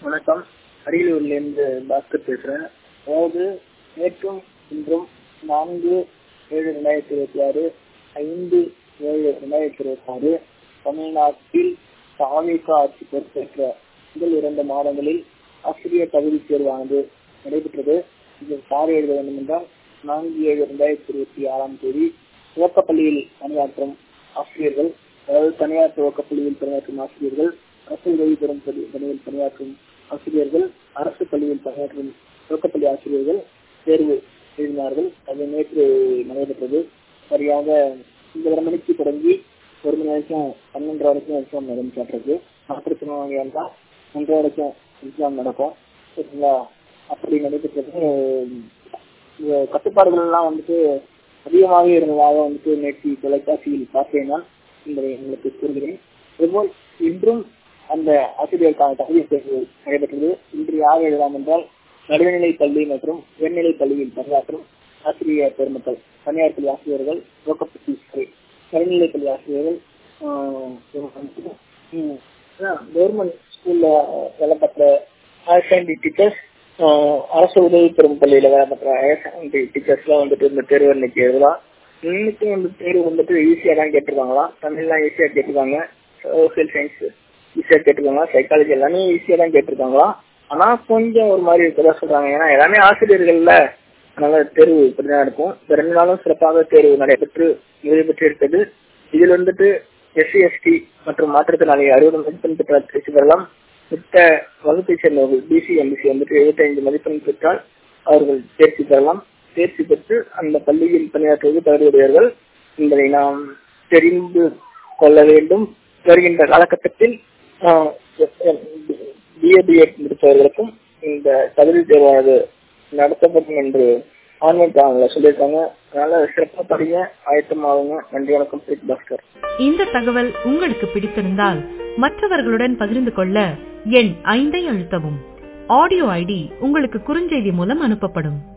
வணக்கம் அரியலூர்லேருந்து பாஸ்கர் பேசுகிறேன் அதாவது நேற்றும் இன்றும் நான்கு ஏழு ரெண்டாயிரத்தி இருபத்தி ஆறு ஐந்து ஏழு ரெண்டாயிரத்தி இருபத்தி ஆறு தமிழ்நாட்டில் தாமிக ஆட்சி பொறுப்பேற்ற முதல் இரண்டு மாதங்களில் ஆசிரியர் தகுதி தேர்வானது நடைபெற்றது இதில் சார் எழுத வேண்டும் என்றால் நான்கு ஏழு ரெண்டாயிரத்தி இருபத்தி ஆறாம் தேதி துவக்கப்பள்ளியில் பணியாற்றும் ஆசிரியர்கள் அதாவது தனியார் துவக்கப்பள்ளியில் பணியாற்றும் ஆசிரியர்கள் அரசு உதவி பெறும் பணியில் பணியாற்றும் ஆசிரியர்கள் அரசு பள்ளியில் பணியாற்றும் துவக்கப்பள்ளி ஆசிரியர்கள் தேர்வு எழுதினார்கள் அது நேற்று நடைபெற்றது சரியாக ஒன்பதரை மணிக்கு தொடங்கி ஒரு மணி வரைக்கும் பன்னெண்டரை வரைக்கும் எக்ஸாம் நடந்துட்டு மாற்றுத்திறனாளியாக தான் ஒன்றரை வரைக்கும் எக்ஸாம் நடக்கும் சரிங்களா அப்படி நடைபெற்றது கட்டுப்பாடுகள் எல்லாம் வந்துட்டு அதிகமாக இருந்ததாக வந்துட்டு நேற்று தொலைக்காட்சியில் பார்த்தேன் நான் என்பதை உங்களுக்கு கூறுகிறேன் அதுபோல் இன்றும் அந்த ஆசிரியருக்கான தகுதி தேர்வு நடைபெற்றது இன்று யார் எழுதலாம் என்றால் நடுநிலை பள்ளி மற்றும் உயர்நிலை பள்ளியில் பணியாற்றும் ஆசிரியர் பெருமக்கள் தனியார் பள்ளி ஆசிரியர்கள் துவக்கப்பள்ளி நடுநிலை பள்ளி ஆசிரியர்கள் கவர்மெண்ட் ஸ்கூல்ல வேலை பார்க்குற ஹையர் செகண்டரி டீச்சர்ஸ் அரசு உதவி பெறும் பள்ளியில வேலை பார்க்குற ஹையர் செகண்டரி டீச்சர்ஸ்லாம் வந்துட்டு இந்த தேர்வு இன்னைக்கு எழுதலாம் இன்னைக்கும் இந்த தேர்வு வந்துட்டு ஈஸியா தான் கேட்டிருக்காங்களாம் தமிழ்லாம் ஈஸியா கேட்டிருக்காங்க சோசியல் சயின்ஸ் ஈஸியா கேட்டிருக்காங்க சைக்காலஜி எல்லாமே ஈஸியா தான் கேட்டிருக்காங்களாம் ஆனா கொஞ்சம் ஒரு மாதிரி இருக்கதா சொல்றாங்க ஏன்னா எல்லாமே ஆசிரியர்கள்ல அதனால தேர்வு இப்படிதான் இருக்கும் இந்த ரெண்டு நாளும் சிறப்பாக தேர்வு நடைபெற்று நிறைவு பெற்று இருக்குது இதில் வந்துட்டு எஸ்சி எஸ்டி மற்றும் மாற்றுத்திறனாளி அறுபது மதிப்பெண் பெற்ற தேர்ச்சி பெறலாம் மித்த வகுப்பை சேர்ந்தவர்கள் பிசி எம்பிசி வந்துட்டு எழுபத்தைந்து மதிப்பெண் பெற்றால் அவர்கள் தேர்ச்சி பெறலாம் தேர்ச்சி பெற்று அந்த பள்ளியில் பணியாற்றுவது தகுதியுடையவர்கள் என்பதை நாம் தெரிந்து கொள்ள வேண்டும் வருகின்ற காலகட்டத்தில் பிஏபிஎட் முடித்தவர்களுக்கும் இந்த தகுதி தேர்வானது நடத்தப்படும் என்று ஆன்லைன் சேனல்ல சொல்லியிருக்காங்க அதனால சிறப்பாக படிங்க ஆயத்தமாகுங்க நன்றி வணக்கம் பாஸ்கர் இந்த தகவல் உங்களுக்கு பிடித்திருந்தால் மற்றவர்களுடன் பகிர்ந்து கொள்ள எண் ஐந்தை அழுத்தவும் ஆடியோ ஐடி உங்களுக்கு குறுஞ்செய்தி மூலம் அனுப்பப்படும்